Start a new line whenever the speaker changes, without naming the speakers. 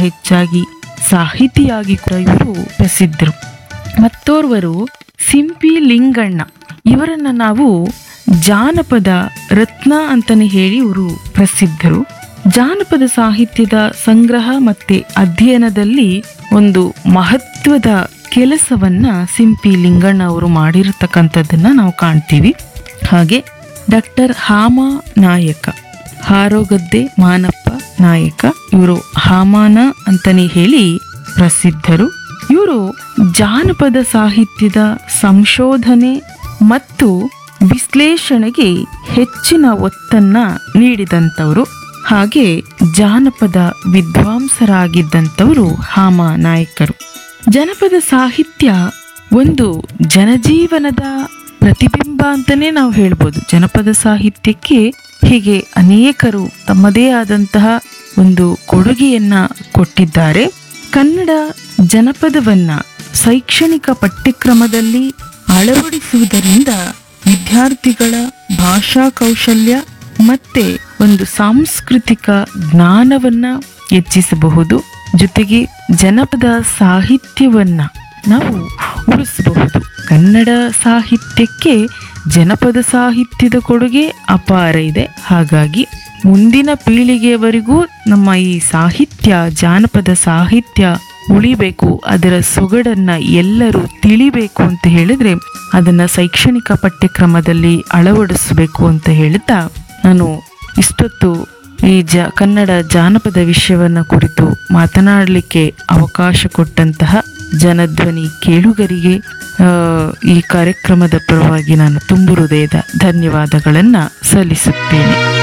ಹೆಚ್ಚಾಗಿ ಸಾಹಿತಿಯಾಗಿ ಕೂಡ ಇವರು ಪ್ರಸಿದ್ಧರು ಮತ್ತೋರ್ವರು ಸಿಂಪಿ ಲಿಂಗಣ್ಣ ಇವರನ್ನ ನಾವು ಜಾನಪದ ರತ್ನ ಅಂತಾನೆ ಹೇಳಿ ಇವರು ಪ್ರಸಿದ್ಧರು ಜಾನಪದ ಸಾಹಿತ್ಯದ ಸಂಗ್ರಹ ಮತ್ತೆ ಅಧ್ಯಯನದಲ್ಲಿ ಒಂದು ಮಹತ್ವದ ಕೆಲಸವನ್ನ ಸಿಂಪಿ ಲಿಂಗಣ್ಣ ಅವರು ಮಾಡಿರತಕ್ಕಂಥದ್ದನ್ನ ನಾವು ಕಾಣ್ತೀವಿ ಹಾಗೆ ಡಾಕ್ಟರ್ ಹಾಮ ನಾಯಕ ಹಾರೋಗದ್ದೆ ಮಾನಪ್ಪ ನಾಯಕ ಇವರು ಹಾಮಾನ ಅಂತಾನೆ ಹೇಳಿ ಪ್ರಸಿದ್ಧರು ಇವರು ಜಾನಪದ ಸಾಹಿತ್ಯದ ಸಂಶೋಧನೆ ಮತ್ತು ವಿಶ್ಲೇಷಣೆಗೆ ಹೆಚ್ಚಿನ ಒತ್ತನ್ನ ನೀಡಿದಂಥವರು ಹಾಗೆ ಜಾನಪದ ವಿದ್ವಾಂಸರಾಗಿದ್ದಂಥವರು ಹಾಮ ನಾಯಕರು ಜನಪದ ಸಾಹಿತ್ಯ ಒಂದು ಜನಜೀವನದ ಪ್ರತಿಬಿಂಬ ಅಂತಾನೆ ನಾವು ಹೇಳ್ಬೋದು ಜನಪದ ಸಾಹಿತ್ಯಕ್ಕೆ ಹೀಗೆ ಅನೇಕರು ತಮ್ಮದೇ ಆದಂತಹ ಒಂದು ಕೊಡುಗೆಯನ್ನ ಕೊಟ್ಟಿದ್ದಾರೆ ಕನ್ನಡ ಜನಪದವನ್ನ ಶೈಕ್ಷಣಿಕ ಪಠ್ಯಕ್ರಮದಲ್ಲಿ ಅಳವಡಿಸುವುದರಿಂದ ವಿದ್ಯಾರ್ಥಿಗಳ ಭಾಷಾ ಕೌಶಲ್ಯ ಮತ್ತೆ ಒಂದು ಸಾಂಸ್ಕೃತಿಕ ಜ್ಞಾನವನ್ನ ಹೆಚ್ಚಿಸಬಹುದು ಜೊತೆಗೆ ಜನಪದ ಸಾಹಿತ್ಯವನ್ನ ನಾವು ಉಳಿಸಬಹುದು ಕನ್ನಡ ಸಾಹಿತ್ಯಕ್ಕೆ ಜನಪದ ಸಾಹಿತ್ಯದ ಕೊಡುಗೆ ಅಪಾರ ಇದೆ ಹಾಗಾಗಿ ಮುಂದಿನ ಪೀಳಿಗೆಯವರೆಗೂ ನಮ್ಮ ಈ ಸಾಹಿತ್ಯ ಜಾನಪದ ಸಾಹಿತ್ಯ ಉಳಿಬೇಕು ಅದರ ಸೊಗಡನ್ನ ಎಲ್ಲರೂ ತಿಳಿಬೇಕು ಅಂತ ಹೇಳಿದ್ರೆ ಅದನ್ನ ಶೈಕ್ಷಣಿಕ ಪಠ್ಯಕ್ರಮದಲ್ಲಿ ಅಳವಡಿಸಬೇಕು ಅಂತ ಹೇಳ್ತಾ ನಾನು ಇಷ್ಟೊತ್ತು ಈ ಜ ಕನ್ನಡ ಜಾನಪದ ವಿಷಯವನ್ನ ಕುರಿತು ಮಾತನಾಡಲಿಕ್ಕೆ ಅವಕಾಶ ಕೊಟ್ಟಂತಹ ಜನಧ್ವನಿ ಕೇಳುಗರಿಗೆ ಆ, ಈ ಕಾರ್ಯಕ್ರಮದ ಪರವಾಗಿ ನಾನು ತುಂಬು ಹೃದಯದ ಧನ್ಯವಾದಗಳನ್ನು ಸಲ್ಲಿಸುತ್ತೇನೆ